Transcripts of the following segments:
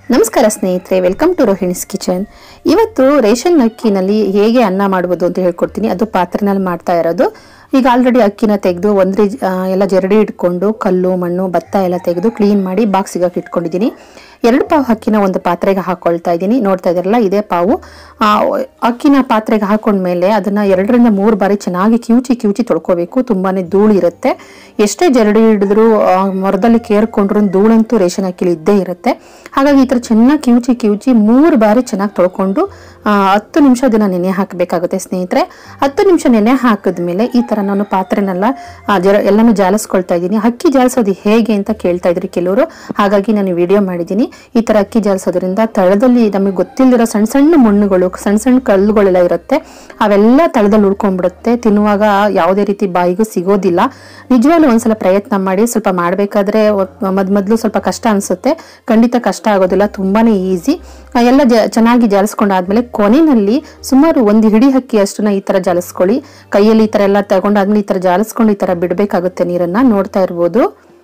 ನಮಸ್ಕಾರ ಸ್ನೇಹಿತರೆ welcome to Rohini's kitchen ಇವತ್ತು ರೇಷನ್ ಅಕ್ಕಿನಲ್ಲಿ ಹೇಗೆ ಅನ್ನ ಮಾಡುವುದು ಅಂತ ಹೇಳ್ಕೊಡ್ತೀನಿ ಅದು ಪಾತ್ರೆನಲ್ಲಿ ಮಾಡ್ತಾ ಇರೋದು ಈಗ ಆಲ್ರೆಡಿ ಅಕ್ಕಿನ ತೆಗೆದು ಒಂದ್ರಿ ಆ, ಎಲ್ಲ ಜರಡಿ ಇಟ್ಕೊಂಡು ಕಲ್ಲು ಮಣ್ಣು ಭತ್ತ ಎಲ್ಲ ತೆಗೆದು ಕ್ಲೀನ್ ಮಾಡಿ ಬಾಕ್ಸಿಗೆ ಇಟ್ಕೊಂಡಿದ್ದೀನಿ ಎರಡು ಪಾವು ಅಕ್ಕಿನ ಒಂದು ಪಾತ್ರೆಗೆ ಹಾಕೊಳ್ತಾ ಇದ್ದೀನಿ ನೋಡ್ತಾ ಇದ್ದೀರಲ್ಲ ಇದೇ ಪಾವು ಆ, ಅಕ್ಕಿನ ಪಾತ್ರೆಗೆ ಹಾಕೊಂಡ್ಮೇಲೆ ಅದನ್ನ ಎರಡರಿಂದ ಮೂರು ಬಾರಿ ಚೆನ್ನಾಗಿ ಕಿವುಚಿ ಕಿವುಚಿ ತೊಳ್ಕೊಬೇಕು ತುಂಬಾನೇ ಧೂಳು ಇರುತ್ತೆ ಎಷ್ಟೇ ಜರಡಿ ಹಿಡಿದ್ರು ಆ, ಮರದಲ್ಲಿ ಕೇರ್ಕೊಂಡ್ರು ಧೂಳಂತೂ ರೇಷನ್ ಅಕ್ಕಿಲಿ ಇದ್ದೇ ಇರುತ್ತೆ ಹಾಗಾಗಿ ಈ ಥರ ಚೆನ್ನಾಗಿ ಕಿವುಚಿ ಕಿವುಚಿ ಮೂರು ಬಾರಿ ಚೆನ್ನಾಗಿ ತೊಳ್ಕೊಂಡು ಆ, ಹತ್ತು ನಿಮಿಷ ಅದನ್ನ ನೆನೆ ಹಾಕಬೇಕಾಗುತ್ತೆ ಸ್ನೇಹಿತರೆ ಹತ್ತು ನಿಮಿಷ ನೆನೆ ಹಾಕಿದ್ಮೇಲೆ ಈ ತರ ನಾನು ಪಾತ್ರೆನೆಲ್ಲ ಆ, ಜರ ಎಲ್ಲಾನು ಜಾಲಿಸ್ಕೊಳ್ತಾ ಇದ್ದೀನಿ ಅಕ್ಕಿ ಜಾಲಿಸೋದು ಹೇಗೆ ಅಂತ ಕೇಳ್ತಾ ಇದ್ರಿ ಕೆಲವರು ಹಾಗಾಗಿ ನಾನು ವಿಡಿಯೋ ಮಾಡಿದ್ದೀನಿ ಈ ತರ ಅಕ್ಕಿ ಜಾಲಿಸೋದ್ರಿಂದ ತಳದಲ್ಲಿ ನಮಗೆ ಗೊತ್ತಿಲ್ಲದಿರೋ ಸಣ್ಣ ಸಣ್ಣ ಮಣ್ಣುಗಳು ಸಣ್ಣ ಸಣ್ಣ ಕಲ್ಲುಗಳೆಲ್ಲ ಇರುತ್ತೆ ಅವೆಲ್ಲ ತಳದಲ್ಲಿ ಉಳ್ಕೊಂಡ್ಬಿಡುತ್ತೆ ತಿನ್ನುವಾಗ ಯಾವುದೇ ರೀತಿ ಬಾಯಿಗೂ ಸಿಗೋದಿಲ್ಲ ನಿಜವಾಗ್ಲೂ ಒಂದ್ಸಲ ಪ್ರಯತ್ನ ಮಾಡಿ ಸ್ವಲ್ಪ ಮಾಡಬೇಕಾದ್ರೆ ಮದ್ ಮೊದಲು ಸ್ವಲ್ಪ ಕಷ್ಟ ಅನ್ಸುತ್ತೆ ಖಂಡಿತ ಕಷ್ಟ ಆಗೋದಿಲ್ಲ ತುಂಬಾನೇ ಈಸಿ ಎಲ್ಲ ಜ ಚೆನ್ನಾಗಿ ಜಾಲಿಸ್ಕೊಂಡಾದ್ಮೇಲೆ ಕೊನೆಯಲ್ಲಿ ಸುಮಾರು ಒಂದು ಹಿಡಿ ಹಕ್ಕಿ ಅಷ್ಟನ್ನ ಈ ತರ ಜಾಲಿಸ್ಕೊಳ್ಳಿ ಕೈಯಲ್ಲಿ ಈ ತರ ಎಲ್ಲ ತಗೊಂಡಾದ್ಮೇಲೆ ಈ ತರ ಜಾಲಿಸ್ಕೊಂಡು ಈ ತರ ಬಿಡ್ಬೇಕಾಗುತ್ತೆ ನೀರನ್ನ ನೋಡ್ತಾ ಇರ್ಬೋದು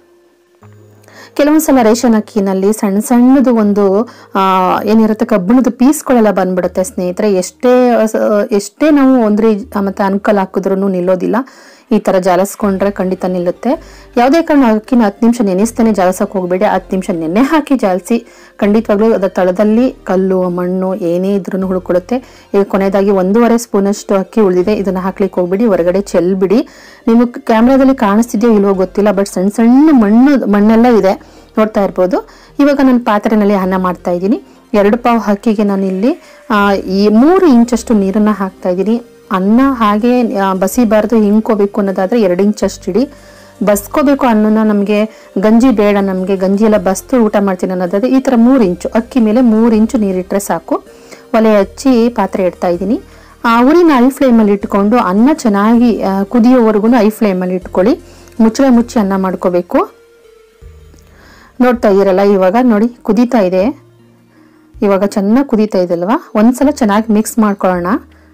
ಕೆಲವೊಂದ್ಸಲ ರೇಷನ್ ಅಕ್ಕಿನಲ್ಲಿ ಸಣ್ಣ ಸಣ್ಣದು ಒಂದು ಆ, ಏನಿರುತ್ತೆ ಕಬ್ಬಿಣದ ಪೀಸ್ಗಳೆಲ್ಲ ಬಂದ್ಬಿಡುತ್ತೆ ಸ್ನೇಹಿತರೆ ಎಷ್ಟೇ ಸ- ಎಷ್ಟೇ ನಾವು ಒಂದ್ರಿ ಮತ್ತೆ ಅನ್ಕಲ್ ಹಾಕಿದ್ರು ನಿಲ್ಲೋದಿಲ್ಲ ಈ ತರ ಜಾಲಿಸ್ಕೊಂಡ್ರೆ ಖಂಡಿತ ನಿಲ್ಲುತ್ತೆ ಯಾವುದೇ ಕಾರಣ ಅಕ್ಕಿನ ಹತ್ತು ನಿಮಿಷ ನೆನೆಸ್ತಾನೆ ಜಾಲಿಸಕ್ ಹೋಗ್ಬೇಡಿ ಹತ್ತು ನಿಮಿಷ ನೆನೆ ಹಾಕಿ ಜಾಲಿಸಿ ಖಂಡಿತವಾಗ್ಲೂ ಅದರ ತಳದಲ್ಲಿ ಕಲ್ಲು ಮಣ್ಣು ಏನೇ ಇದ್ರೂ ಹುಡುಕೊಡುತ್ತೆ ಈಗ ಕೊನೆಯದಾಗಿ ಒಂದೂವರೆ ಸ್ಪೂನ್ ಅಷ್ಟು ಅಕ್ಕಿ ಉಳಿದಿದೆ ಇದನ್ನ ಹಾಕ್ಲಿಕ್ಕೆ ಹೋಗ್ಬಿಡಿ ಹೊರಗಡೆ ಚೆಲ್ಬಿಡಿ ನಿಮಗೆ ಕ್ಯಾಮ್ರಾದಲ್ಲಿ ಕಾಣಿಸ್ತಿದೆಯೋ ಇಲ್ವೋ ಗೊತ್ತಿಲ್ಲ ಬಟ್ ಸಣ್ಣ ಸಣ್ಣ ಮಣ್ಣು ಮಣ್ಣೆಲ್ಲ ಇದೆ ನೋಡ್ತಾ ಇರ್ಬೋದು ಇವಾಗ ನಾನು ಪಾತ್ರೆನಲ್ಲಿ ಅನ್ನ ಮಾಡ್ತಾ ಇದ್ದೀನಿ ಎರಡು ಪಾವು ಅಕ್ಕಿಗೆ ನಾನು ಇಲ್ಲಿ ಆ, ಈ ಮೂರು ಇಂಚಷ್ಟು ನೀರನ್ನ ಹಾಕ್ತಾ ಇದ್ದೀನಿ ಅನ್ನ ಹಾಗೆ ಆ, ಬಸಿಬಾರ್ದು ಹಿಂಡ್ಕೋಬೇಕು ಅನ್ನೋದಾದ್ರೆ ಎರಡು ಇಂಚಷ್ಟು ಇಡಿ ಬಸ್ಕೋಬೇಕು ಅನ್ನೋನ ನಮಗೆ ಗಂಜಿ ಬೇಡ ನಮಗೆ ಗಂಜಿ ಎಲ್ಲ ಬಸ್ತು ಊಟ ಮಾಡ್ತೀನಿ ಅನ್ನೋದಾದ್ರೆ ಈ ಥರ ಮೂರು ಇಂಚು ಅಕ್ಕಿ ಮೇಲೆ ಮೂರು ಇಂಚು ನೀರಿಟ್ರೆ ಸಾಕು ಒಲೆ ಹಚ್ಚಿ ಪಾತ್ರೆ ಇಡ್ತಾ ಇದ್ದೀನಿ ಆ ಉರಿನ ಐ ಫ್ಲೇಮಲ್ಲಿ ಇಟ್ಕೊಂಡು ಅನ್ನ ಚೆನ್ನಾಗಿ ಆ, ಕುದಿಯೋವರೆಗೂ ಐ ಫ್ಲೇಮಲ್ಲಿ ಇಟ್ಕೊಳ್ಳಿ ಮುಚ್ಚಳ ಮುಚ್ಚಿ ಅನ್ನ ಮಾಡ್ಕೋಬೇಕು ನೋಡ್ತಾ ಇದ್ದೀರಲ್ಲ ಇವಾಗ ನೋಡಿ ಕುದೀತಾ ಇದೆ ಇವಾಗ ಚೆನ್ನಾಗಿ ಕುದೀತಾ ಇದೆ ಅಲ್ವಾ ಒಂದ್ಸಲ ಚೆನ್ನಾಗಿ ಮಿಕ್ಸ್ ಮಾಡ್ಕೊಳ್ಳೋಣ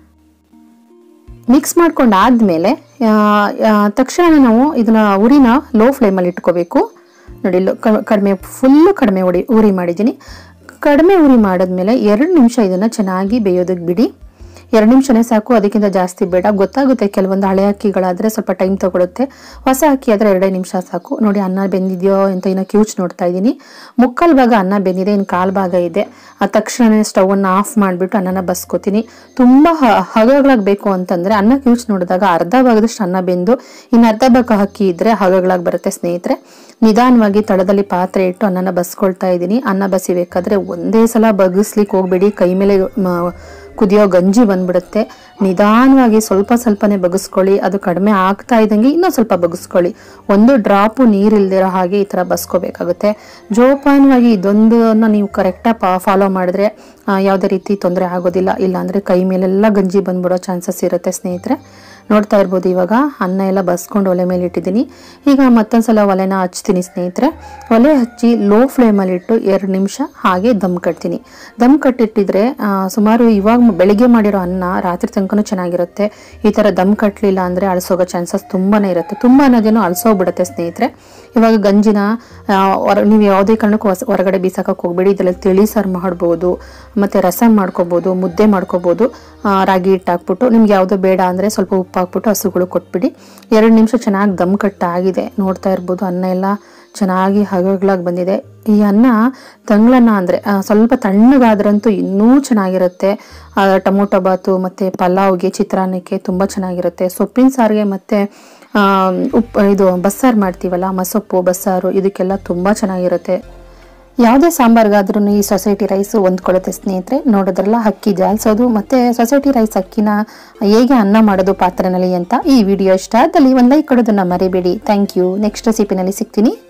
ಮಿಕ್ಸ್ ಮಾಡ್ಕೊಂಡು ಆದ್ಮೇಲೆ ಆ, ಆ, ತಕ್ಷಣ ನಾವು ಇದನ್ನ ಉರಿನ ಲೋ ಫ್ಲೇಮಲ್ಲಿ ಇಟ್ಕೋಬೇಕು ನೋಡಿ ಲೋ- ಕ- ಕಡಿಮೆ ಫುಲ್ಲು ಕಡಿಮೆ ಉರಿ ಉರಿ ಮಾಡಿದ್ದೀನಿ ಕಡಿಮೆ ಉರಿ ಮಾಡಿದ್ಮೇಲೆ ಎರಡು ನಿಮಿಷ ಇದನ್ನ ಚೆನ್ನಾಗಿ ಬೇಯೋದಕ್ಕೆ ಬಿಡಿ ಎರಡು ನಿಮಿಷನೇ ಸಾಕು ಅದಕ್ಕಿಂತ ಜಾಸ್ತಿ ಬೇಡ ಗೊತ್ತಾಗುತ್ತೆ ಕೆಲವೊಂದು ಹಳೆ ಅಕ್ಕಿಗಳಾದ್ರೆ ಸ್ವಲ್ಪ ಟೈಮ್ ತಗೊಳುತ್ತೆ ಹೊಸ ಅಕ್ಕಿ ಆದ್ರೆ ಎರಡೇ ನಿಮಿಷ ಸಾಕು ನೋಡಿ ಅನ್ನ ಬೆಂದಿದೆಯೋ ಅಂತ ಇನ್ನು ಕ್ಯೂಚ್ ನೋಡ್ತಾ ಇದ್ದೀನಿ ಮುಕ್ಕಾಲ್ ಭಾಗ ಅನ್ನ ಬೆಂದಿದೆ ಇನ್ನು ಕಾಲ್ ಭಾಗ ಇದೆ ಆ ತಕ್ಷಣ ಸ್ಟವ್ ಅನ್ನ ಆಫ್ ಮಾಡಿಬಿಟ್ಟು ಅನ್ನನ ಬಸ್ಕೋತೀನಿ ತುಂಬಾ ಹ- ಹಗಗಳಾಗಬೇಕು ಅಂತಂದ್ರೆ ಅನ್ನ ಕ್ಯೂಚ್ ನೋಡಿದಾಗ ಅರ್ಧ ಭಾಗದಷ್ಟು ಅನ್ನ ಬೆಂದು ಇನ್ನು ಅರ್ಧ ಭಾಗ ಅಕ್ಕಿ ಇದ್ರೆ ಹಗಗಳಾಗಿ ಬರುತ್ತೆ ಸ್ನೇಹಿತರೆ ನಿಧಾನವಾಗಿ ತಳದಲ್ಲಿ ಪಾತ್ರೆ ಇಟ್ಟು ಅನ್ನನ ಬಸ್ಕೊಳ್ತಾ ಇದ್ದೀನಿ ಅನ್ನ ಬಸಿಬೇಕಾದ್ರೆ ಒಂದೇ ಸಲ ಬಗ್ಗಿಸ್ಲಿಕ್ಕೆ ಹೋಗ್ಬೇಡಿ ಕೈ ಮೇಲೆ ಮ- ಕುದಿಯೋ ಗಂಜಿ ಬಂದ್ಬಿಡುತ್ತೆ ನಿಧಾನವಾಗಿ ಸ್ವಲ್ಪ ಸ್ವಲ್ಪನೇ ಬಗ್ಗಿಸ್ಕೊಳ್ಳಿ ಅದು ಕಡಿಮೆ ಆಗ್ತಾ ಇದ್ದಂಗೆ ಇನ್ನೂ ಸ್ವಲ್ಪ ಬಗ್ಗಿಸ್ಕೊಳ್ಳಿ ಒಂದು ಡ್ರಾಪು ನೀರಿಲ್ದಿರೋ ಹಾಗೆ ಈ ಥರ ಬಸ್ಕೋಬೇಕಾಗುತ್ತೆ ಜೋಪಾನವಾಗಿ ಇದೊಂದನ್ನ ನೀವು ಕರೆಕ್ಟಾಗಿ ಫಾಲೋ ಮಾಡಿದ್ರೆ ಆ, ಯಾವುದೇ ರೀತಿ ತೊಂದರೆ ಆಗೋದಿಲ್ಲ ಇಲ್ಲಾಂದ್ರೆ ಕೈ ಮೇಲೆಲ್ಲ ಗಂಜಿ ಬಂದ್ಬಿಡೋ ಚಾನ್ಸಸ್ ಇರುತ್ತೆ ಸ್ನೇಹಿತರೆ ನೋಡ್ತಾ ಇರ್ಬೋದು ಇವಾಗ ಅನ್ನ ಎಲ್ಲ ಬಸ್ಕೊಂಡು ಒಲೆ ಮೇಲೆ ಇಟ್ಟಿದ್ದೀನಿ ಈಗ ಮತ್ತೊಂದ್ಸಲ ಒಲೆನ ಹಚ್ತೀನಿ ಸ್ನೇಹಿತರೆ ಒಲೆ ಹಚ್ಚಿ ಲೋ ಫ್ಲೇಮಲ್ಲಿ ಇಟ್ಟು ಎರಡು ನಿಮಿಷ ಹಾಗೆ ದಮ್ ಕಟ್ತೀನಿ ದಮ್ ಕಟ್ಟಿಟ್ಟಿದ್ರೆ ಆ, ಸುಮಾರು ಇವಾಗ ಬೆಳಿಗ್ಗೆ ಮಾಡಿರೋ ಅನ್ನ ರಾತ್ರಿ ತನಕನೂ ಚೆನ್ನಾಗಿರುತ್ತೆ ಈ ಥರ ದಮ್ ಕಟ್ಟಲಿಲ್ಲ ಅಂದರೆ ಅಳಸೋಗೋ ಚಾನ್ಸಸ್ ತುಂಬಾನೇ ಇರುತ್ತೆ ತುಂಬ ಅನ್ನೋದೇನೋ ಅಳಸೋಗ್ಬಿಡುತ್ತೆ ಸ್ನೇಹಿತರೆ ಇವಾಗ ಗಂಜಿನ ಆ, ಹೊರ ನೀವು ಯಾವುದೇ ಕಾರಣಕ್ಕೂ ಹೊಸ- ಹೊರಗಡೆ ಬೀಸಕ್ಕೆ ಹೋಗ್ಬೇಡಿ ಇದರಲ್ಲಿ ತಿಳಿ ಸಾರು ಮಾಡ್ಬೋದು ಮತ್ತೆ ರಸಂ ಮಾಡ್ಕೋಬೋದು ಮುದ್ದೆ ಮಾಡ್ಕೋಬೋದು ಆ, ರಾಗಿ ಹಿಟ್ಟು ಹಾಕ್ಬಿಟ್ಟು ನಿಮ್ಗೆ ಯಾವುದು ಬೇಡ ಅಂದರೆ ಸ್ವಲ್ಪ ಉಪ್ಪು ಹಾಕ್ಬಿಟ್ಟು ಹಸುಗಳು ಕೊಟ್ಬಿಡಿ ಎರಡು ನಿಮಿಷ ಚೆನ್ನಾಗಿ ದಮ್ ಕಟ್ಟಾಗಿದೆ ನೋಡ್ತಾ ಇರ್ಬೋದು ಅನ್ನ ಎಲ್ಲ ಚೆನ್ನಾಗಿ ಹಗಗಳಾಗಿ ಬಂದಿದೆ ಈ ಅನ್ನ ತಂಗ್ಳನ್ನ ಅಂದರೆ ಸ್ವಲ್ಪ ತಣ್ಣಗಾದ್ರಂತೂ ಇನ್ನೂ ಚೆನ್ನಾಗಿರುತ್ತೆ ಆ, ಟೊಮೊಟೊ ಬಾತು ಮತ್ತು ಪಲಾವ್ಗೆ ಚಿತ್ರಾನ್ನಕ್ಕೆ ತುಂಬ ಚೆನ್ನಾಗಿರುತ್ತೆ ಸೊಪ್ಪಿನ ಸಾರಿಗೆ ಮತ್ತು ಉಪ್ಪು ಇದು ಬಸ್ಸಾರು ಮಾಡ್ತೀವಲ್ಲ ಮಸೊಪ್ಪು ಬಸ್ಸಾರು ಇದಕ್ಕೆಲ್ಲ ತುಂಬ ಚೆನ್ನಾಗಿರುತ್ತೆ ಯಾವುದೇ ಸಾಂಬಾರ್ಗಾದ್ರೂ ಈ ಸೊಸೈಟಿ ರೈಸ್ ಹೊಂದ್ಕೊಳ್ಳುತ್ತೆ ಸ್ನೇಹಿತರೆ ನೋಡೋದ್ರಲ್ಲ ಅಕ್ಕಿ ಜಾಲ್ಸೋದು ಮತ್ತೆ ಸೊಸೈಟಿ ರೈಸ್ ಅಕ್ಕಿನ ಹೇಗೆ ಅನ್ನ ಮಾಡೋದು ಪಾತ್ರೆನಲ್ಲಿ ಅಂತ ಈ ವಿಡಿಯೋ ಇಷ್ಟ ಆದಲ್ಲಿ ಒಂದು ಲೈಕ್ ಕೊಡೋದನ್ನ ಮರಿಬೇಡಿ ಥ್ಯಾಂಕ್ ಯು ನೆಕ್ಸ್ಟ್ ರೆಸಿಪಿನಲ್ಲಿ ಸಿಗ್ತೀನಿ